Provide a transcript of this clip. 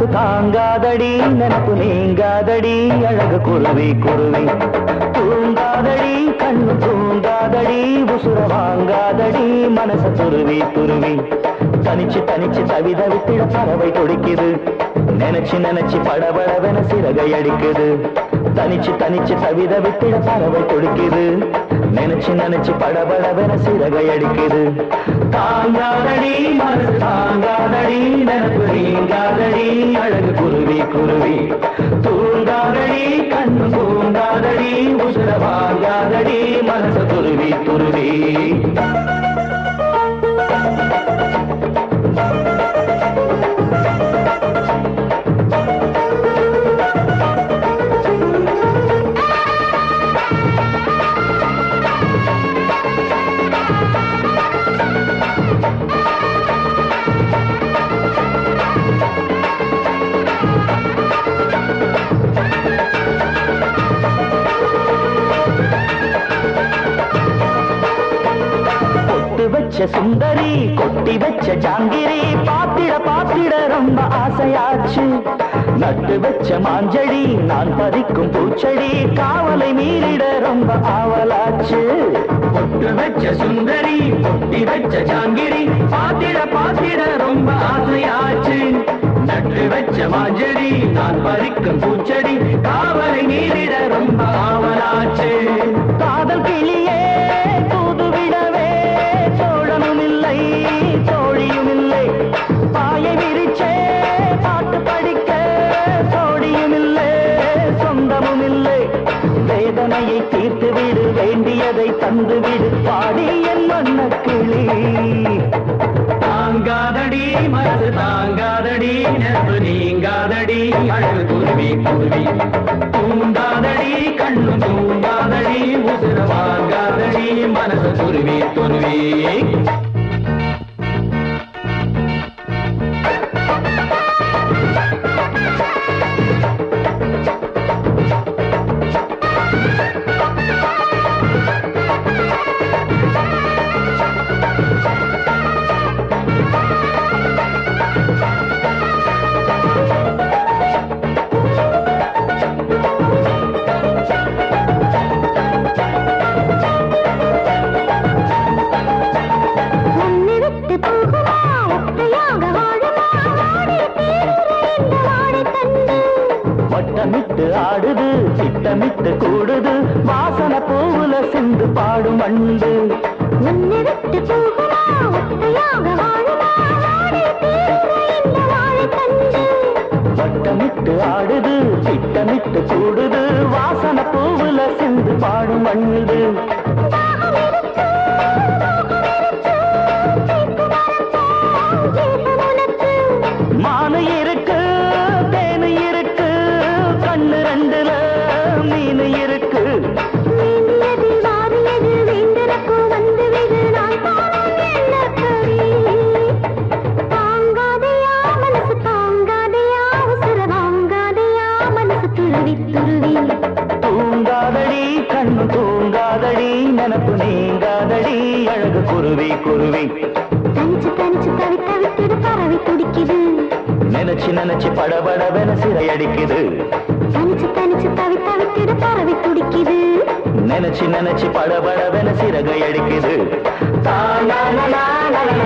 தாங்காதடி நினப்பு நீங்காதடி அழகு குருவி குருவி தூங்காதடி கண்ணு தூங்காதடி உசுர வாங்காதடி மனச துருவி துருவி தனிச்சு தனிச்சு தவித வித்திட பறவை துடிக்குது நினைச்சு நினைச்சு படபடவென சிறகை அடிக்குது தனிச்சு தனிச்சு தவித வித்திட பறவை துடிக்குது நினைச்சு நினைச்சு படபடவென சிறகை அடிக்குது தாங்காதடி மனசு தாங்காதடி நினப்பு நீங்காதடி அழகு குருவி குருவி தூங்காதடி கண்ணு தூங்காதடி உசுர வாங்காதடி மனசு துருவி துருவி பொட்டு வச்ச சுந்தரி கொட்டி வச்ச ஜாங்கிரி பாத்திட பாத்திட ரொம்ப ஆசையாச்சு நட்டு வச்ச மாஞ்செடி நான் பறிக்கும் பூச்செடி காவலை மீறிட ரொம்ப ஆவலாச்சு பொட்டு வச்ச சுந்தரி பொட்டி வச்ச ஜாங்கிரி பாத்திட பாத்திட ரொம்ப ஆசையாச்சு நட்டு வச்ச மாஞ்செடி நான் பறிக்கும் பூச்செடி காவலை நீரிட ரொம்ப ஆவலாச்சு காதல் கிளியே தூதுவிடவே தோழனும் இல்லை தோழியும் இல்லை பாயை விரிச்சே பாட்டு படிக்க தோழியும் இல்லை சொந்தமும் இல்லை வேதனையை தீர்த்து விடு வேண்டியதை தந்து விடு பாடி என் வண்ண கிளி தாங்காதடி மனது தாங்காதடி நெருப்பு நீங்காதடி அழகு குருவி குருவி தூண்டாதடி கண்ணு தூண்டாதடி உசுர வாங்காதடி மனசு துருவி துருவி உன்னை விட்டு போகுமா ஒத்தையாக வாழுமா வாடி தீருற இந்த வாடைத் தண்டு வட்டமிட்டு ஆடுது திட்டமிட்டு கூடுது வாசன பூவுல சிந்து பாடும் அண்டு உன்னை விட்டு போகுமா ஒத்தையாக வாழுமா வாடி தீருற இந்த வாழைத் தண்டு வட்டமிட்டு ஆடுது திட்டமிட்டு கூடுது வாசன பூவுல சிந்து பாடும் அண்டு தாகம் இருக்கு, தாகம் இருக்கு, தீர்த்து வரத்தான் ஜீவன் உனக்கு. மானு இருக்கு தேனு இருக்கு கண்ணு ரெண்டுல மீனு இருக்கு வேண்டியது வாரியது வேண்டிறக்கும் வந்து விடு நான் காணும் எண்ணக்கறி. தாங்காதையா மனசு தாங்காதையா உசுர வாங்காதையா மனசு துருவி துருவி தூங்காதடி கண்ணு தூங்காதடி நினப்பு நீங்காதடி அழகு குருவி குருவி தனிச்சு தனிச்சு தவி தவித்திடு பறவை துடிக்குது நினைச்சு நினைச்சு படபடவென சிறையடிக்குது தனிச்சு தனிச்சு தவி தவித்திடு பறவை துடிக்குது நினைச்சு நினைச்சு படபடவென சிறகை அடிக்குது தானா